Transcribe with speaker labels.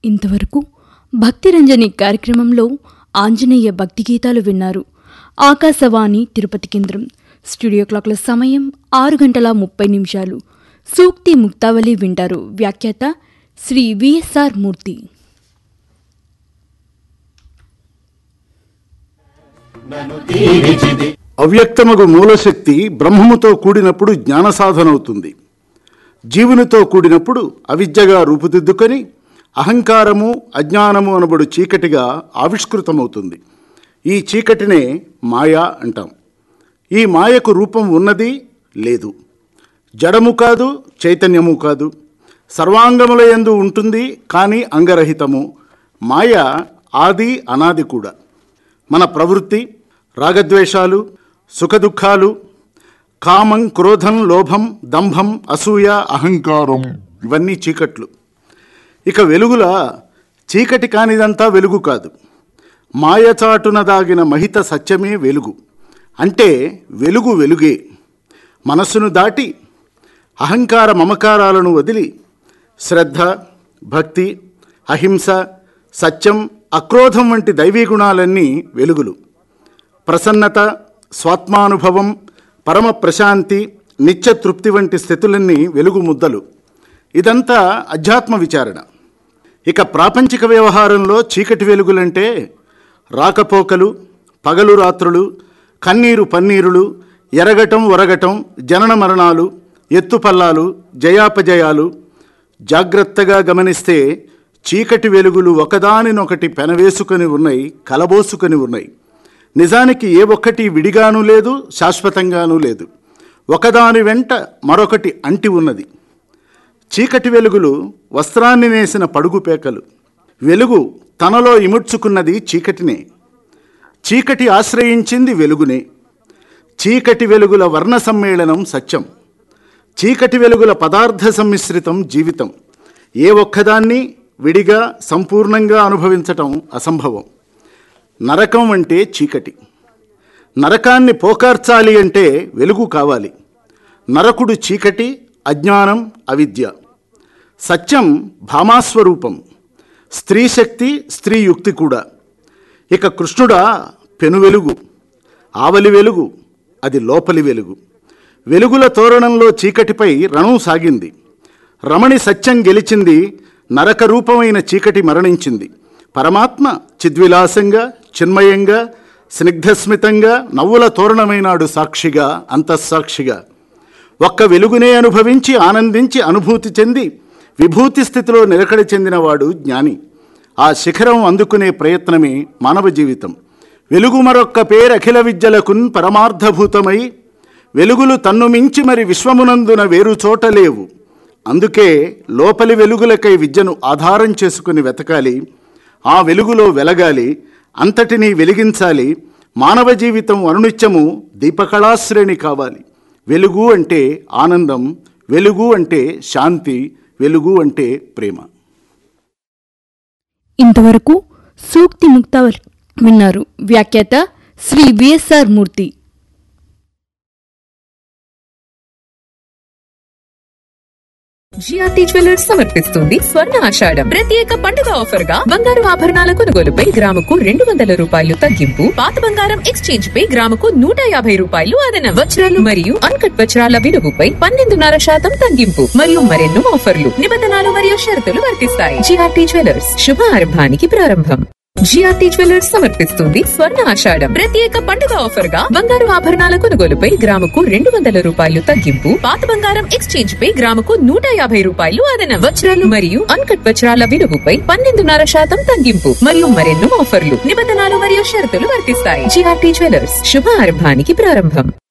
Speaker 1: ఇంతవరకు భక్తిరంజని కార్యక్రమంలో ఆంజనేయ భక్తి గీతాలు విన్నారు ఆకాశవాణి తిరుపతి కేంద్రం స్టూడియో క్లాక్ల సమయం ఆరు గంటల ముప్పై నిమిషాలు సూక్తి ముక్తావళి వింటారు వ్యాఖ్యాత శ్రీ విఎస్ఆర్ మూర్తి
Speaker 2: అవ్యక్తమగు మూలశక్తి బ్రహ్మముతో కూడినప్పుడు జ్ఞాన సాధనవుతుంది జీవునితో కూడినప్పుడు అవిద్యగా రూపుదిద్దుకొని అహంకారము అజ్ఞానము అనబడు చీకటిగా ఆవిష్కృతమవుతుంది ఈ చీకటినే మాయా అంటాం ఈ మాయకు రూపం ఉన్నది లేదు జడము కాదు చైతన్యము కాదు సర్వాంగముల యందు ఉంటుంది కానీ అంగరహితము మాయ ఆది అనాది కూడా మన ప్రవృత్తి రాగద్వేషాలు సుఖదుఖాలు కామం క్రోధం లోభం దంభం అసూయ అహంకారం ఇవన్నీ చీకట్లు ఇక వెలుగుల చీకటి కానిదంతా వెలుగు కాదు మాయచాటున దాగిన మహిత సత్యమే వెలుగు అంటే వెలుగు వెలుగే మనస్సును దాటి అహంకార మమకారాలను వదిలి శ్రద్ధ భక్తి అహింస సత్యం అక్రోధం వంటి దైవీ గుణాలన్నీ వెలుగులు ప్రసన్నత స్వాత్మానుభవం పరమ ప్రశాంతి నిత్య తృప్తి వంటి స్థితులన్నీ వెలుగు ముద్దలు ఇదంతా అధ్యాత్మ విచారణ ఇక ప్రాపంచిక వ్యవహారంలో చీకటి వెలుగులంటే రాకపోకలు పగలు రాత్రులు కన్నీరు పన్నీరులు ఎరగటం ఒరగటం జనన మరణాలు ఎత్తుపల్లాలు జయాపజయాలు జాగ్రత్తగా గమనిస్తే చీకటి వెలుగులు ఒకదానినొకటి పెనవేసుకొని ఉన్నాయి కలబోసుకొని ఉన్నాయి నిజానికి ఏ ఒక్కటి విడిగాను లేదు శాశ్వతంగానూ లేదు ఒకదాని వెంట మరొకటి అంటి ఉన్నది చీకటి వెలుగులు వస్త్రాన్ని నేసిన పడుగు పేకలు వెలుగు తనలో ఇముడ్చుకున్నది చీకటినే చీకటి ఆశ్రయించింది వెలుగునే చీకటి వెలుగుల వర్ణ సమ్మేళనం సత్యం చీకటి వెలుగుల పదార్థ సమ్మిశ్రితం జీవితం ఏ ఒక్కదాన్ని విడిగా సంపూర్ణంగా అనుభవించటం అసంభవం నరకం అంటే చీకటి నరకాన్ని పోకార్చాలి అంటే వెలుగు కావాలి నరకుడు చీకటి అజ్ఞానం అవిద్య సత్యం భామాస్వరూపం స్త్రీ శక్తి స్త్రీ యుక్తి కూడా ఇక కృష్ణుడా పెను వెలుగు ఆవలి వెలుగు అది లోపలి వెలుగు వెలుగుల తోరణంలో చీకటిపై రణం సాగింది రమణి సత్యం గెలిచింది నరక రూపమైన చీకటి మరణించింది పరమాత్మ చిద్విలాసంగా చిన్మయంగా స్నిగ్ధస్మితంగా నవ్వుల తోరణమైనాడు సాక్షిగా అంతఃసాక్షిగా ఒక్క వెలుగునే అనుభవించి ఆనందించి అనుభూతి చెంది విభూతి స్థితిలో నిలకడ చెందినవాడు జ్ఞాని ఆ శిఖరం అందుకునే ప్రయత్నమే మానవ జీవితం వెలుగు మరొక్క పేరు అఖిల విద్యలకున్ పరమార్థభూతమై వెలుగులు తన్ను మించి మరి విశ్వమునందున వేరు చోట లేవు అందుకే లోపలి వెలుగులకై విద్యను ఆధారం చేసుకుని వెతకాలి ఆ వెలుగులో వెలగాలి అంతటినీ వెలిగించాలి మానవ జీవితం అనునిత్యము దీపకళాశ్రేణి కావాలి వెలుగు అంటే ఆనందం వెలుగు అంటే శాంతి వెలుగు అంటే ప్రేమ
Speaker 1: ఇంతవరకు సూక్తి ముక్తావళి విన్నారు వ్యాఖ్యాత Shri VSR Murthy
Speaker 3: GRT jewellers సమర్పిస్తుంది స్వర్ణ ఆషాఢం ప్రత్యేక పండుగ ఆఫర్ గా బంగారు ఆభరణాల కొనుగోలుపై గ్రాముకు రెండు వందల రూపాయలు తగ్గింపు పాత బంగారం ఎక్స్చేంజ్ పై గ్రాముకు నూట యాభై రూపాయలు అదన వజ్రాలు మరియు అన్కట్ వజ్రాల విలువపై పన్నెండున్నర శాతం తగ్గింపు మరియు మరెన్నో ఆఫర్లు నిబంధనలు మరియు షరతులు వర్తిస్తాయి జిఆర్టీ జ్యువెలర్స్ శుభ ఆరంభానికి ప్రారంభం జిఆర్టీ జ్యువెలర్స్ సమర్పిస్తుంది స్వర్ణ ఆషాఢం ప్రత్యేక పండుగ ఆఫర్ గా బంగారు ఆభరణాల కొనుగోలుపై గ్రాముకు రెండు వందల రూపాయలు తగ్గింపు పాత బంగారం ఎక్స్చేంజ్ పై గ్రాముకు నూట యాభై రూపాయలు అదన వజ్రాలు మరియు అన్కట్ వజ్రాల విలువపై పన్నెండున్నర శాతం తగ్గింపు మరియు మరెన్నో ఆఫర్లు నిబంధనలు మరియు షరతులు వర్తిస్తాయి జిఆర్టీ జ్యువెలర్స్ శుభ ఆరంభానికి ప్రారంభం